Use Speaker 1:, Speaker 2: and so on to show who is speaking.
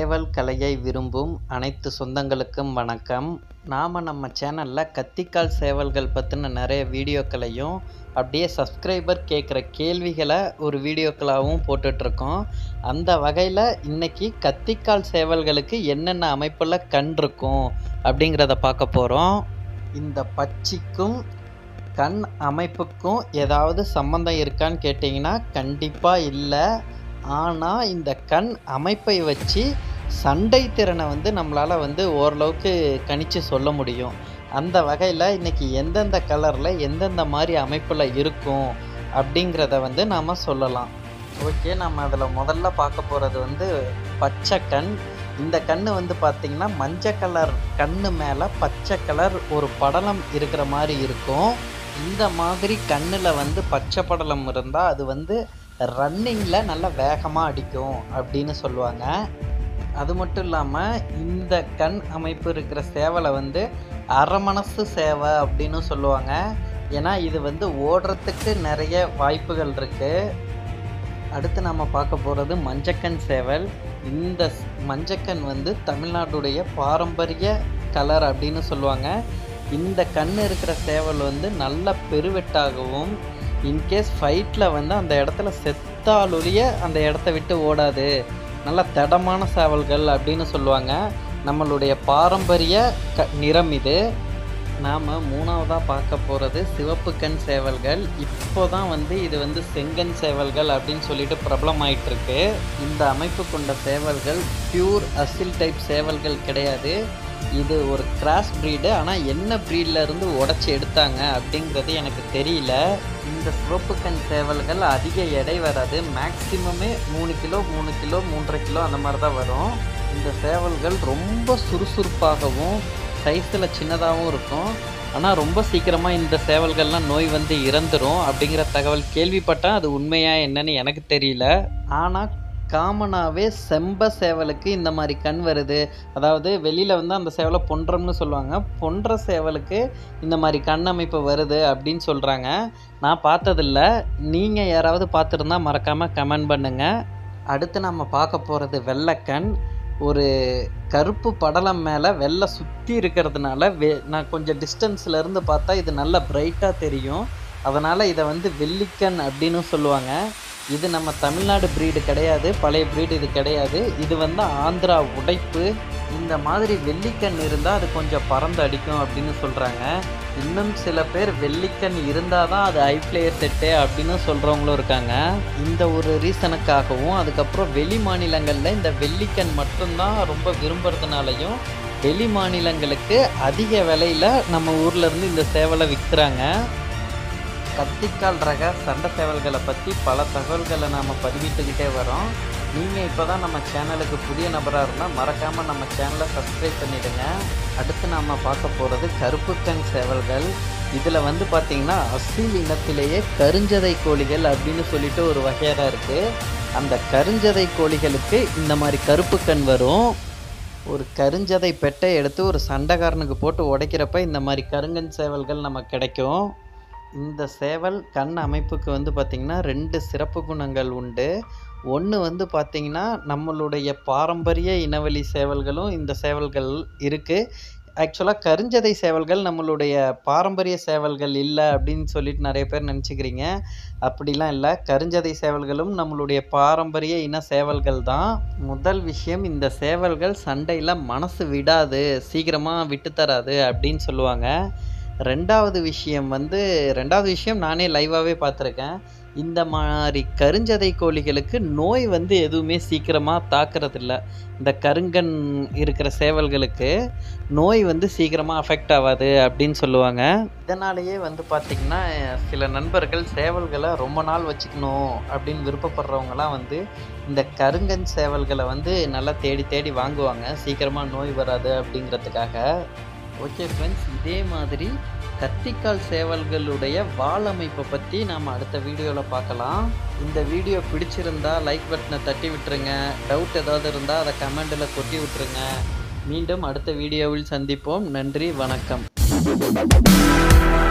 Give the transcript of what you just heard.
Speaker 1: சேவல் கலையை விரும்பும் அனைத்து சொந்தங்களுக்கும் வணக்கம் நாம் நம்ம சேனலில் கத்திக்கால் சேவல்கள் பற்றின நிறைய வீடியோக்களையும் அப்படியே சப்ஸ்கிரைபர் கேட்குற கேள்விகளை ஒரு வீடியோக்களாகவும் போட்டுட்ருக்கோம் அந்த வகையில் இன்னைக்கு கத்திக்கால் சேவல்களுக்கு என்னென்ன அமைப்பில் கண் இருக்கும் அப்படிங்கிறத பார்க்க போகிறோம் இந்த பச்சிக்கும் கண் அமைப்புக்கும் ஏதாவது சம்மந்தம் இருக்கான்னு கேட்டிங்கன்னா கண்டிப்பாக இல்லை ஆனால் இந்த கண் அமைப்பை வச்சு சண்டை திறனை வந்து நம்மளால் வந்து ஓரளவுக்கு கணிச்சு சொல்ல முடியும் அந்த வகையில் இன்றைக்கி எந்தெந்த கலரில் எந்தெந்த மாதிரி அமைப்பில் இருக்கும் அப்படிங்கிறத வந்து நாம் சொல்லலாம் ஓகே நம்ம அதில் முதல்ல பார்க்க போகிறது வந்து பச்சை கண் இந்த கண் வந்து பார்த்திங்கன்னா மஞ்சள் கலர் கண்ணு மேலே பச்சை கலர் ஒரு படலம் இருக்கிற மாதிரி இருக்கும் இந்த மாதிரி கண்ணில் வந்து பச்சை படலம் இருந்தால் அது வந்து ரன்னிங்கில் நல்லா வேகமாக அடிக்கும் அப்படின்னு சொல்லுவாங்க அது மட்டும் இல்லாமல் இந்த கண் அமைப்பு இருக்கிற சேவலை வந்து அரமனசு சேவை அப்படின்னு சொல்லுவாங்க ஏன்னா இது வந்து ஓடுறதுக்கு நிறைய வாய்ப்புகள் இருக்குது அடுத்து நம்ம பார்க்க போகிறது மஞ்சக்கண் சேவல் இந்த ஸ்- மஞ்சக்கண் வந்து தமிழ்நாட்டுடைய பாரம்பரிய கலர் அப்படின்னு சொல்லுவாங்க இந்த கண் இருக்கிற சேவல் வந்து நல்ல பெருவெட்டாகவும் இன்கேஸ் ஃபைட்டில் வந்து அந்த இடத்துல செத்தாலொழிய அந்த இடத்த விட்டு ஓடாது நல்ல திடமான சேவல்கள் அப்படின்னு சொல்லுவாங்க நம்மளுடைய பாரம்பரிய க நிறம் இது நாம் மூணாவதாக பார்க்க போகிறது சிவப்பு கண் சேவல்கள் இப்போ தான் வந்து இது வந்து செங்கன் சேவல்கள் அப்படின்னு சொல்லிட்டு பிரபலமாயிட்டு இருக்கு இந்த அமைப்பு கொண்ட சேவல்கள் பியூர் அசில் டைப் சேவல்கள் கிடையாது இது ஒரு கிராஸ் ப்ரீடு ஆனால் என்ன breedல இருந்து உடச்சி எடுத்தாங்க அப்படிங்கிறது எனக்கு தெரியல இந்த சிவப்பு கண் சேவல்கள் அதிக எடை வராது மேக்ஸிமமே மூணு கிலோ மூணு கிலோ மூன்றரை கிலோ அந்த மாதிரி தான் வரும் இந்த சேவல்கள் ரொம்ப சுறுசுறுப்பாகவும் சைஸில் சின்னதாகவும் இருக்கும் ஆனால் ரொம்ப சீக்கிரமாக இந்த சேவல்கள்லாம் நோய் வந்து இறந்துரும் அப்படிங்கிற தகவல் கேள்விப்பட்டேன் அது உண்மையா என்னன்னு எனக்கு தெரியல ஆனால் காமனாகவே செம்ப சேவலுக்கு இந்த மாதிரி கண் வருது அதாவது வெளியில் வந்து அந்த சேவலை பொன்றம்னு சொல்லுவாங்க பொன்ற சேவலுக்கு இந்த மாதிரி கண் அமைப்பு வருது அப்படின்னு சொல்கிறாங்க நான் பார்த்ததில்ல நீங்கள் யாராவது பார்த்துருந்தா மறக்காமல் கமெண்ட் பண்ணுங்கள் அடுத்து நம்ம பார்க்க போகிறது வெள்ளைக்கண் ஒரு கருப்பு படலம் மேலே வெள்ளை சுற்றி இருக்கிறதுனால வெ நான் கொஞ்சம் distance-ல இருந்து பார்த்தா இது நல்ல பிரைட்டாக தெரியும் அதனால் இதை வந்து வெள்ளிக்கண் அப்படின்னு சொல்லுவாங்க இது நம்ம தமிழ்நாடு breed கிடையாது பழைய breed இது கிடையாது இது வந்து ஆந்திரா உடைப்பு இந்த மாதிரி வெள்ளிக்கண் இருந்தால் அது கொஞ்சம் பறந்து அடிக்கும் அப்படின்னு சொல்கிறாங்க இன்னும் சில பேர் வெள்ளிக்கண் இருந்தால் தான் அது ஐ பிளேயர் செட்டு அப்படின்னு சொல்கிறவங்களும் இருக்காங்க இந்த ஒரு ரீசனுக்காகவும் அதுக்கப்புறம் வெளி மாநிலங்களில் இந்த வெள்ளிக்கண் மட்டும்தான் ரொம்ப விரும்புறதுனாலையும் வெளி மாநிலங்களுக்கு அதிக விலையில் நம்ம ஊர்ல இருந்து இந்த சேவலை விற்கிறாங்க கத்திக்கால் ரக சண்டை சேவல்களை பற்றி பல தகவல்களை நாம் பதிவிட்டுக்கிட்டே வரோம் நீங்கள் இப்போ தான் நம்ம சேனலுக்கு புதிய நபராக இருந்தால் மறக்காமல் நம்ம சேனலை சப்ஸ்கிரைப் பண்ணிடுங்க அடுத்து நாம் பார்க்க போகிறது கருப்புக்கண் சேவல்கள் இதில் வந்து பார்த்திங்கன்னா அசில் இனத்திலேயே கருஞ்சதை கோழிகள் அப்படின்னு சொல்லிட்டு ஒரு வகையாக இருக்குது அந்த கருஞ்சதை கோழிகளுக்கு இந்த மாதிரி கருப்பு கண் வரும் ஒரு கருஞ்சதை பெட்டை எடுத்து ஒரு சண்டைக்காரனுக்கு போட்டு உடைக்கிறப்ப இந்த மாதிரி கருங்கன் சேவல்கள் நமக்கு கிடைக்கும் இந்த சேவல் கண் அமைப்புக்கு வந்து பார்த்திங்கன்னா ரெண்டு சிறப்பு குணங்கள் உண்டு ஒன்று வந்து பார்த்திங்கன்னா நம்மளுடைய பாரம்பரிய இனவழி சேவல்களும் இந்த சேவல்கள் இருக்குது ஆக்சுவலாக கருஞ்சதை சேவல்கள் நம்மளுடைய பாரம்பரிய சேவல்கள் இல்லை அப்படின்னு சொல்லிட்டு நிறைய பேர் நினச்சிக்கிறீங்க அப்படிலாம் இல்லை கருஞ்சதை சேவல்களும் நம்மளுடைய பாரம்பரிய இன சேவல்கள் தான் முதல் விஷயம் இந்த சேவல்கள் சண்டையில் மனசு விடாது சீக்கிரமாக விட்டு தராது அப்படின்னு சொல்லுவாங்க ரெண்டாவது விஷயம் வந்து ரெண்டாவது விஷயம் நானே லைவாகவே பார்த்துருக்கேன் இந்த மாதிரி கருஞ்சதை கோழிகளுக்கு நோய் வந்து எதுவுமே சீக்கிரமாக தாக்குறதில்ல இந்த கருங்கன் இருக்கிற சேவல்களுக்கு நோய் வந்து சீக்கிரமாக அஃபெக்ட் ஆகாது அப்படின்னு சொல்லுவாங்க இதனாலேயே வந்து பார்த்திங்கன்னா சில நண்பர்கள் சேவல்களை ரொம்ப நாள் வச்சுக்கணும் அப்படின்னு விருப்பப்படுறவங்கலாம் வந்து இந்த கருங்கன் சேவல்களை வந்து நல்லா தேடி தேடி வாங்குவாங்க சீக்கிரமாக நோய் வராது அப்படிங்கிறதுக்காக ஓகே ஃப்ரெண்ட்ஸ் இதே மாதிரி கத்திக்கால் சேவல்களுடைய வால் அமைப்பை பற்றி நாம் அடுத்த வீடியோவில் பார்க்கலாம் இந்த வீடியோ பிடிச்சிருந்தா லைக் பட்டனை தட்டி விட்டுருங்க டவுட் ஏதாவது இருந்தால் அதை கமெண்டில் கொட்டி விட்டுருங்க மீண்டும் அடுத்த வீடியோவில் சந்திப்போம் நன்றி வணக்கம்